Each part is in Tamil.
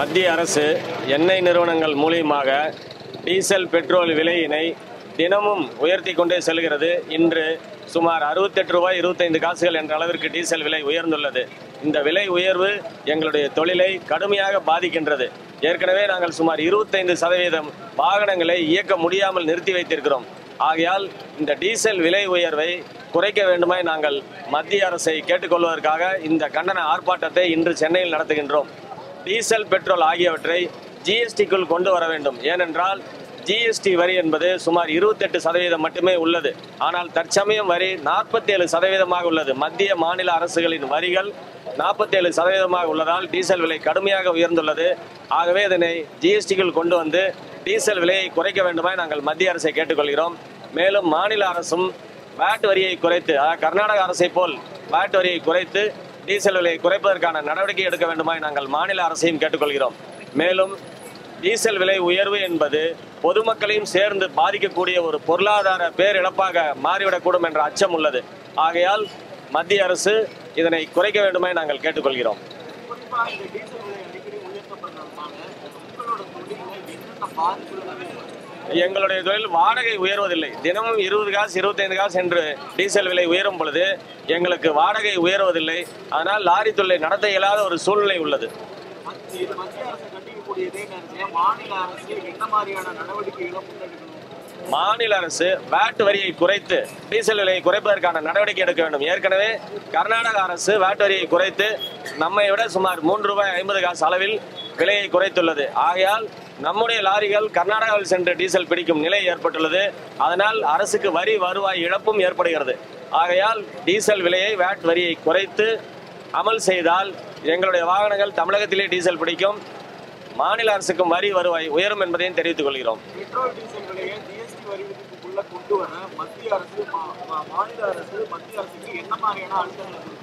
மத்திய அரசு எண்ணெய் நிறுவனங்கள் மூலியமாக டீசல் பெட்ரோல் விலையினை தினமும் உயர்த்தி கொண்டே செல்கிறது இன்று சுமார் அறுபத்தெட்டு ரூபாய் இருபத்தைந்து காசுகள் என்ற அளவிற்கு டீசல் விலை உயர்ந்துள்ளது இந்த விலை உயர்வு எங்களுடைய தொழிலை கடுமையாக பாதிக்கின்றது ஏற்கனவே நாங்கள் சுமார் இருபத்தைந்து சதவீதம் வாகனங்களை இயக்க முடியாமல் நிறுத்தி வைத்திருக்கிறோம் ஆகையால் இந்த டீசல் விலை உயர்வை குறைக்க வேண்டுமாய் நாங்கள் மத்திய அரசை கேட்டுக்கொள்வதற்காக இந்த கண்டன ஆர்ப்பாட்டத்தை இன்று சென்னையில் நடத்துகின்றோம் டீசல் பெட்ரோல் ஆகியவற்றை ஜிஎஸ்டிக்குள் கொண்டு வர வேண்டும் ஏனென்றால் ஜிஎஸ்டி வரி என்பது சுமார் இருபத்தெட்டு சதவீதம் மட்டுமே உள்ளது ஆனால் தற்சமயம் வரி நாற்பத்தேழு சதவீதமாக உள்ளது மத்திய மாநில அரசுகளின் வரிகள் நாற்பத்தேழு சதவீதமாக உள்ளதால் டீசல் விலை கடுமையாக உயர்ந்துள்ளது ஆகவே இதனை ஜிஎஸ்டிக்குள் கொண்டு வந்து டீசல் விலையை குறைக்க வேண்டுமாய் நாங்கள் மத்திய அரசை கேட்டுக்கொள்கிறோம் மேலும் மாநில அரசும் வேட் வரியை குறைத்து அதாவது கர்நாடக அரசை போல் வேட் வரியை குறைத்து டீசல் விலையை குறைப்பதற்கான நடவடிக்கை எடுக்க வேண்டுமாய் நாங்கள் மாநில அரசையும் கேட்டுக்கொள்கிறோம் மேலும் டீசல் விலை உயர்வு என்பது பொதுமக்களையும் சேர்ந்து பாதிக்கக்கூடிய ஒரு பொருளாதார பேரிழப்பாக மாறிவிடக்கூடும் என்ற அச்சம் உள்ளது ஆகையால் மத்திய அரசு இதனை குறைக்க வேண்டுமாய் நாங்கள் கேட்டுக்கொள்கிறோம் குறிப்பா இந்த டீசல் விலை அடிக்கடி உயர்த்தப்படுறதுனால உங்களோட தொழில்ல என்னென்ன பாதிப்புகள் ஏற்படும்? எங்களுடைய தொழில் வாடகை உயர்வதில்லை தினமும் இருபது காசு இருபத்தைந்து காசு என்று டீசல் விலை உயரும் பொழுது எங்களுக்கு வாடகை உயர்வதில்லை அதனால் லாரி தொழிலை நடத்த இயலாத ஒரு சூழ்நிலை உள்ளது மத்திய இது மத்திய அரசு கண்டிக்கக்கூடிய இதே நேரத்தில் மாநில அரசு என்ன மாதிரியான நடவடிக்கைகளை முன்னெடுக்கணும் மாநில அரசு வேட் வரியை குறைத்து டீசல் விலையை குறைப்பதற்கான நடவடிக்கை எடுக்க வேண்டும் ஏற்கனவே கர்நாடக அரசு வேட் வரியை குறைத்து நம்மை விட சுமார் மூன்று ரூபாய் ஐம்பது காசு அளவில் விலையை குறைத்துள்ளது ஆகையால் நம்முடைய லாரிகள் கர்நாடகாவில் சென்று டீசல் பிடிக்கும் நிலை ஏற்பட்டுள்ளது அதனால் அரசுக்கு வரி வருவாய் இழப்பும் ஏற்படுகிறது ஆகையால் டீசல் விலையை வேட் வரியை குறைத்து அமல் செய்தால் எங்களுடைய வாகனங்கள் தமிழகத்திலே டீசல் பிடிக்கும் மாநில அரசுக்கும் வரி வருவாய் உயரும் என்பதையும் தெரிவித்துக் கொள்கிறோம் பெட்ரோல் டீசல் விலையை ஜிஎஸ்டி வரி விதிப்புக்குள்ள கொண்டு வர மத்திய அரசு மா- மா- மாநில அரசு மத்திய அரசுக்கு என்ன மாதிரியான அழுத்தங்கள் கொடுக்கும்?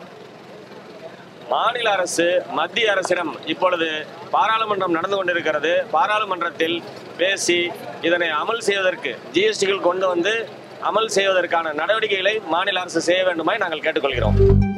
மாநில அரசு மத்திய அரசிடம் இப்பொழுது பாராளுமன்றம் நடந்து கொண்டிருக்கிறது பாராளுமன்றத்தில் பேசி இதனை அமல் செய்வதற்கு ஜிஎஸ்டிகள் கொண்டு வந்து அமல் செய்வதற்கான நடவடிக்கைகளை மாநில அரசு செய்ய வேண்டுமாய் நாங்கள் கேட்டுக்கொள்கிறோம்